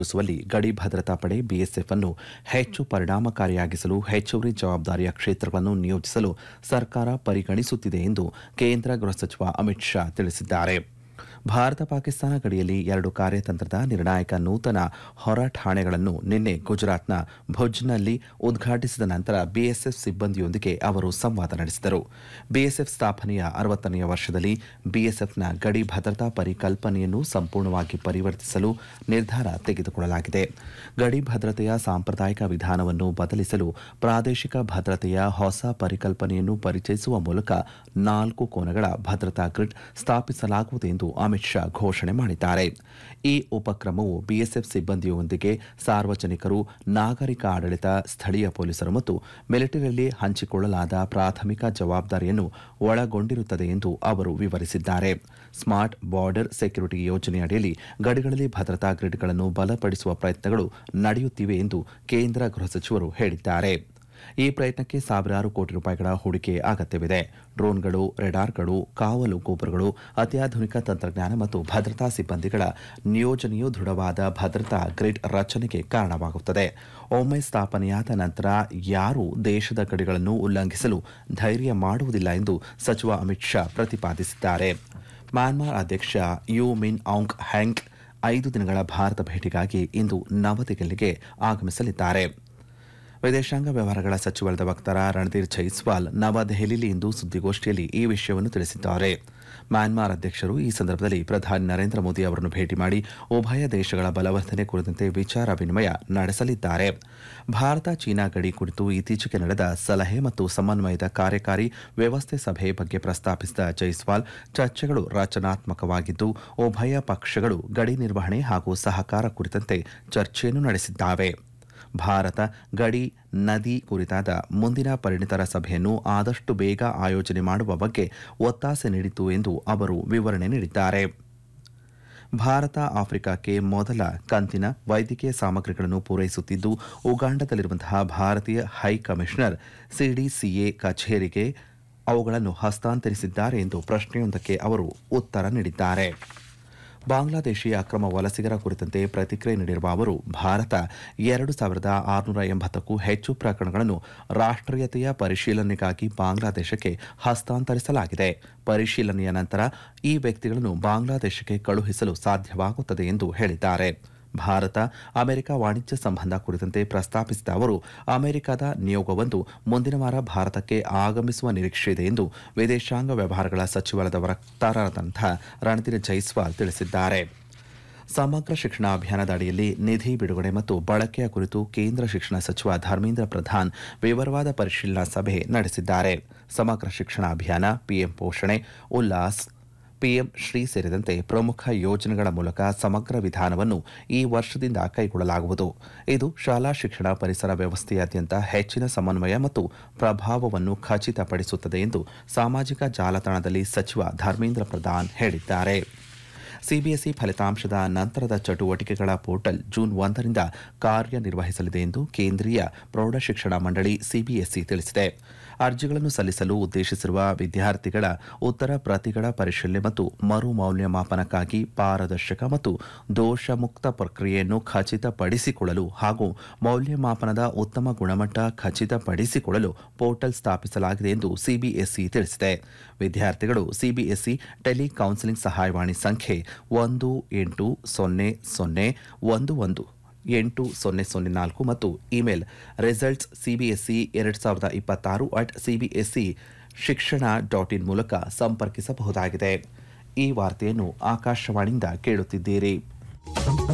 ಿಸುವಲ್ಲಿ ಗಡಿ ಭದ್ರತಾ ಪಡೆ ಬಿಎಸ್ಎಫ್ ಅನ್ನು ಹೆಚ್ಚು ಪರಿಣಾಮಕಾರಿಯಾಗಿಸಲು ಹೆಚ್ಚುವರಿ ಜವಾಬ್ದಾರಿಯ ಕ್ಷೇತ್ರಗಳನ್ನು ನಿಯೋಜಿಸಲು ಸರ್ಕಾರ ಪರಿಗಣಿಸುತ್ತಿದೆ ಎಂದು ಕೇಂದ್ರ ಗೃಹ ಸಚಿವ ಅಮಿತ್ ಶಾ ತಿಳಿಸಿದ್ದಾರೆ ಭಾರತ ಪಾಕಿಸ್ತಾನ ಗಡಿಯಲ್ಲಿ ಎರಡು ಕಾರ್ಯತಂತ್ರದ ನಿರ್ಣಾಯಕ ನೂತನ ಹೊರ ಠಾಣೆಗಳನ್ನು ನಿನ್ನೆ ಗುಜರಾತ್ನ ಭುಜ್ನಲ್ಲಿ ಉದ್ಘಾಟಿಸಿದ ನಂತರ ಬಿಎಸ್ಎಫ್ ಸಿಬ್ಬಂದಿಯೊಂದಿಗೆ ಅವರು ಸಂವಾದ ನಡೆಸಿದರು ಬಿಎಸ್ಎಫ್ ಸ್ಥಾಪನೆಯ ಅರವತ್ತನೆಯ ವರ್ಷದಲ್ಲಿ ಬಿಎಸ್ಎಫ್ನ ಗಡಿ ಭದ್ರತಾ ಪರಿಕಲ್ಪನೆಯನ್ನು ಸಂಪೂರ್ಣವಾಗಿ ಪರಿವರ್ತಿಸಲು ನಿರ್ಧಾರ ತೆಗೆದುಕೊಳ್ಳಲಾಗಿದೆ ಗಡಿ ಭದ್ರತೆಯ ಸಾಂಪ್ರದಾಯಿಕ ವಿಧಾನವನ್ನು ಬದಲಿಸಲು ಪ್ರಾದೇಶಿಕ ಭದ್ರತೆಯ ಹೊಸ ಪರಿಕಲ್ಪನೆಯನ್ನು ಪರಿಚಯಿಸುವ ಮೂಲಕ ನಾಲ್ಕು ಕೋನಗಳ ಭದ್ರತಾ ಗ್ರಿಡ್ ಸ್ಥಾಪಿಸಲಾಗುವುದು ಎಂದು ಅಮಿತ್ ಶಾ ಘೋಷಣೆ ಮಾಡಿದ್ದಾರೆ ಈ ಉಪಕ್ರಮವು ಬಿಎಸ್ಎಫ್ ಸಿಬ್ಬಂದಿಯೊಂದಿಗೆ ಸಾರ್ವಜನಿಕರು ನಾಗರಿಕ ಆಡಳಿತ ಸ್ಥಳೀಯ ಪೊಲೀಸರು ಮತ್ತು ಮಿಲಿಟರಿಯಲ್ಲಿ ಹಂಚಿಕೊಳ್ಳಲಾದ ಪ್ರಾಥಮಿಕ ಜವಾಬ್ದಾರಿಯನ್ನು ಒಳಗೊಂಡಿರುತ್ತದೆ ಎಂದು ಅವರು ವಿವರಿಸಿದ್ದಾರೆ ಸ್ಮಾರ್ಟ್ ಬಾರ್ಡರ್ ಸೆಕ್ಯುರಿಟಿ ಯೋಜನೆಯಡಿಯಲ್ಲಿ ಗಡಿಗಳಲ್ಲಿ ಭದ್ರತಾ ಗ್ರಿಡ್ಗಳನ್ನು ಬಲಪಡಿಸುವ ಪ್ರಯತ್ನಗಳು ನಡೆಯುತ್ತಿವೆ ಎಂದು ಕೇಂದ್ರ ಗೃಹ ಸಚಿವರು ಹೇಳಿದ್ದಾರೆ ಈ ಪ್ರಯತ್ನಕ್ಕೆ ಸಾವಿರಾರು ಕೋಟಿ ರೂಪಾಯಿಗಳ ಹೂಡಿಕೆ ಅಗತ್ಯವಿದೆ ಡ್ರೋನ್ಗಳು ರೆಡಾರ್ಗಳು ಕಾವಲು ಗೋಪುರಗಳು ಅತ್ಯಾಧುನಿಕ ತಂತ್ರಜ್ಞಾನ ಮತ್ತು ಭದ್ರತಾ ಸಿಬ್ಬಂದಿಗಳ ನಿಯೋಜನೆಯು ದೃಢವಾದ ಭದ್ರತಾ ಗ್ರಿಡ್ ರಚನೆಗೆ ಕಾರಣವಾಗುತ್ತದೆ ಒಮ್ಮೆ ಸ್ಥಾಪನೆಯಾದ ನಂತರ ಯಾರೂ ದೇಶದ ಗಡಿಗಳನ್ನು ಉಲ್ಲಂಘಿಸಲು ಧೈರ್ಯ ಮಾಡುವುದಿಲ್ಲ ಎಂದು ಸಚಿವ ಅಮಿತ್ ಶಾ ಪ್ರತಿಪಾದಿಸಿದ್ದಾರೆ ಮ್ಯಾನ್ಮಾರ್ ಅಧ್ಯಕ್ಷ ಯು ಮಿನ್ ಔಂಗ್ ಹ್ಯಾಂಗ್ ಐದು ದಿನಗಳ ಭಾರತ ಭೇಟಿಗಾಗಿ ಇಂದು ನವದೆಹಲಿಗೆ ಆಗಮಿಸಲಿದ್ದಾರೆ ವಿದೇಶಾಂಗ ವ್ಯವಹಾರಗಳ ಸಚಿವಾಲಯದ ವಕ್ತಾರ ರಣಧೀರ್ ಜೈಸ್ವಾಲ್ ನವದೆಹಲಿಯಲ್ಲಿ ಇಂದು ಸುದ್ದಿಗೋಷ್ಠಿಯಲ್ಲಿ ಈ ವಿಷಯವನ್ನು ತಿಳಿಸಿದ್ದಾರೆ ಮ್ಯಾನ್ಮಾರ್ ಅಧ್ಯಕ್ಷರು ಈ ಸಂದರ್ಭದಲ್ಲಿ ಪ್ರಧಾನಿ ನರೇಂದ್ರ ಮೋದಿ ಅವರನ್ನು ಭೇಟಿ ಮಾಡಿ ಉಭಯ ದೇಶಗಳ ಬಲವರ್ಧನೆ ಕುರಿತಂತೆ ವಿಚಾರ ವಿನಿಮಯ ನಡೆಸಲಿದ್ದಾರೆ ಭಾರತ ಚೀನಾ ಗಡಿ ಕುರಿತು ಇತ್ತೀಚೆಗೆ ನಡೆದ ಸಲಹೆ ಮತ್ತು ಸಮನ್ವಯದ ಕಾರ್ಯಕಾರಿ ವ್ಯವಸ್ಥೆ ಸಭೆ ಬಗ್ಗೆ ಪ್ರಸ್ತಾಪಿಸಿದ ಜೈಸ್ವಾಲ್ ಚರ್ಚೆಗಳು ರಚನಾತ್ಮಕವಾಗಿದ್ದು ಉಭಯ ಪಕ್ಷಗಳು ಗಡಿ ನಿರ್ವಹಣೆ ಹಾಗೂ ಸಹಕಾರ ಕುರಿತಂತೆ ಚರ್ಚೆಯನ್ನು ನಡೆಸಿದ್ದಾವೆ ಭಾರತ ಗಡಿ ನದಿ ಕುರಿತಾದ ಮುಂದಿನ ಪರಿಣಿತರ ಸಭೆಯನ್ನು ಆದಷ್ಟು ಬೇಗ ಆಯೋಜನೆ ಮಾಡುವ ಬಗ್ಗೆ ಒತ್ತಾಸೆ ನೀಡಿತು ಎಂದು ಅವರು ವಿವರಣೆ ನೀಡಿದ್ದಾರೆ ಭಾರತ ಆಫ್ರಿಕಾಕ್ಕೆ ಮೊದಲ ಕಂತಿನ ವೈದ್ಯಕೀಯ ಸಾಮಗ್ರಿಗಳನ್ನು ಪೂರೈಸುತ್ತಿದ್ದು ಉಗಾಂಡದಲ್ಲಿರುವಂತಹ ಭಾರತೀಯ ಹೈ ಕಮಿಷನರ್ ಸಿಡಿಸಿಎ ಕಚೇರಿಗೆ ಅವುಗಳನ್ನು ಹಸ್ತಾಂತರಿಸಿದ್ದಾರೆ ಎಂದು ಪ್ರಶ್ನೆಯೊಂದಕ್ಕೆ ಅವರು ಉತ್ತರ ನೀಡಿದ್ದಾರೆ ಬಾಂಗ್ಲಾದೇಶಿ ಅಕ್ರಮ ವಲಸಿಗರ ಕುರಿತಂತೆ ಪ್ರತಿಕ್ರಿಯೆ ನೀಡಿರುವ ಅವರು ಭಾರತ ಎರಡು ಸಾವಿರದ ಆರುನೂರ ಎಂಬತ್ತಕ್ಕೂ ಹೆಚ್ಚು ಪ್ರಕರಣಗಳನ್ನು ರಾಷ್ಟ್ರೀಯತೆಯ ಪರಿಶೀಲನೆಗಾಗಿ ಬಾಂಗ್ಲಾದೇಶಕ್ಕೆ ಹಸ್ತಾಂತರಿಸಲಾಗಿದೆ ಪರಿಶೀಲನೆಯ ನಂತರ ಈ ವ್ಯಕ್ತಿಗಳನ್ನು ಬಾಂಗ್ಲಾದೇಶಕ್ಕೆ ಕಳುಹಿಸಲು ಸಾಧ್ಯವಾಗುತ್ತದೆ ಎಂದು ಹೇಳಿದ್ದಾರೆ ಭಾರತ ಅಮೆರಿಕ ವಾಣಿಜ್ಯ ಸಂಬಂಧ ಕುರಿತಂತೆ ಪ್ರಸ್ತಾಪಿಸಿದ ಅವರು ಅಮೆರಿಕದ ನಿಯೋಗವೊಂದು ಮುಂದಿನ ವಾರ ಭಾರತಕ್ಕೆ ಆಗಮಿಸುವ ನಿರೀಕ್ಷೆ ಇದೆ ಎಂದು ವಿದೇಶಾಂಗ ವ್ಯವಹಾರಗಳ ಸಚಿವಾಲಯದ ವಕ್ತಾರರಾದಂತಹ ರಣಧೀರ್ ಜೈಸ್ವಾಲ್ ತಿಳಿಸಿದ್ದಾರೆ ಸಮಗ್ರ ಶಿಕ್ಷಣ ಅಭಿಯಾನದ ಅಡಿಯಲ್ಲಿ ನಿಧಿ ಬಿಡುಗಡೆ ಮತ್ತು ಬಳಕೆಯ ಕುರಿತು ಕೇಂದ್ರ ಶಿಕ್ಷಣ ಸಚಿವ ಧರ್ಮೇಂದ್ರ ಪ್ರಧಾನ್ ವಿವರವಾದ ಪರಿಶೀಲನಾ ಸಭೆ ನಡೆಸಿದ್ದಾರೆ ಸಮಗ್ರ ಶಿಕ್ಷಣ ಅಭಿಯಾನ ಪಿಎಂ ಪೋಷಣೆ ಉಲ್ಲಾಸ್ ಪಿಎಂ ಶ್ರೀ ಸೇರಿದಂತೆ ಪ್ರಮುಖ ಯೋಜನೆಗಳ ಮೂಲಕ ಸಮಗ್ರ ವಿಧಾನವನ್ನು ಈ ವರ್ಷದಿಂದ ಕೈಗೊಳ್ಳಲಾಗುವುದು ಇದು ಶಾಲಾ ಶಿಕ್ಷಣ ಪರಿಸರ ವ್ಯವಸ್ಥೆಯಾದ್ಯಂತ ಹೆಚ್ಚಿನ ಸಮನ್ವಯ ಮತ್ತು ಪ್ರಭಾವವನ್ನು ಖಚಿತಪಡಿಸುತ್ತದೆ ಎಂದು ಸಾಮಾಜಿಕ ಜಾಲತಾಣದಲ್ಲಿ ಸಚಿವ ಧರ್ಮೇಂದ್ರ ಪ್ರಧಾನ್ ಹೇಳಿದ್ದಾರೆ ಸಿಬಿಎಸ್ಇ ಫಲಿತಾಂಶದ ನಂತರದ ಚಟುವಟಿಕೆಗಳ ಪೋರ್ಟಲ್ ಜೂನ್ ಒಂದರಿಂದ ಕಾರ್ಯನಿರ್ವಹಿಸಲಿದೆ ಎಂದು ಕೇಂದ್ರೀಯ ಪ್ರೌಢಶಿಕ್ಷಣ ಮಂಡಳಿ ಸಿಬಿಎಸ್ಇ ತಿಳಿಸಿದೆ ಅರ್ಜಿಗಳನ್ನು ಸಲ್ಲಿಸಲು ಉದ್ದೇಶಿಸಿರುವ ವಿದ್ಯಾರ್ಥಿಗಳ ಉತ್ತರ ಪ್ರತಿಗಳ ಪರಿಶೀಲನೆ ಮತ್ತು ಮರು ಮೌಲ್ಯಮಾಪನಕ್ಕಾಗಿ ಪಾರದರ್ಶಕ ಮತ್ತು ದೋಷಮುಕ್ತ ಪ್ರಕ್ರಿಯೆಯನ್ನು ಖಚಿತಪಡಿಸಿಕೊಳ್ಳಲು ಹಾಗೂ ಮೌಲ್ಯಮಾಪನದ ಉತ್ತಮ ಗುಣಮಟ್ಟ ಖಚಿತಪಡಿಸಿಕೊಳ್ಳಲು ಪೋರ್ಟಲ್ ಸ್ಥಾಪಿಸಲಾಗಿದೆ ಎಂದು ಸಿಬಿಎಸ್ಇ ತಿಳಿಸಿದೆ ವಿದ್ಯಾರ್ಥಿಗಳು ಸಿಬಿಎಸ್ಇ ಟೆಲಿ ಕೌನ್ಸಿಲಿಂಗ್ ಸಹಾಯವಾಣಿ ಸಂಖ್ಯೆ ಒಂದು ಎಂಟು ಸೊನ್ನೆ ಸೊನ್ನೆ ಒಂದು ಒಂದು ಎಂಟು ಸೊನ್ನೆ ಸೊನ್ನೆ ನಾಲ್ಕು ಮತ್ತು ಇಮೇಲ್ ರಿಸಲ್ಟ್ಸ್ ಸಿಬಿಎಸ್ಇ ಎರಡು ಸಾವಿರದ ಇಪ್ಪತ್ತಾರು ಅಟ್ ಸಿಬಿಎಸ್ಇ ಶಿಕ್ಷಣ ಡಾಟ್ ಇನ್ ಮೂಲಕ ಸಂಪರ್ಕಿಸಬಹುದಾಗಿದೆ ಈ ವಾರ್ತೆಯನ್ನು ಆಕಾಶವಾಣಿಯಿಂದ ಕೇಳುತ್ತಿದ್ದೀರಿ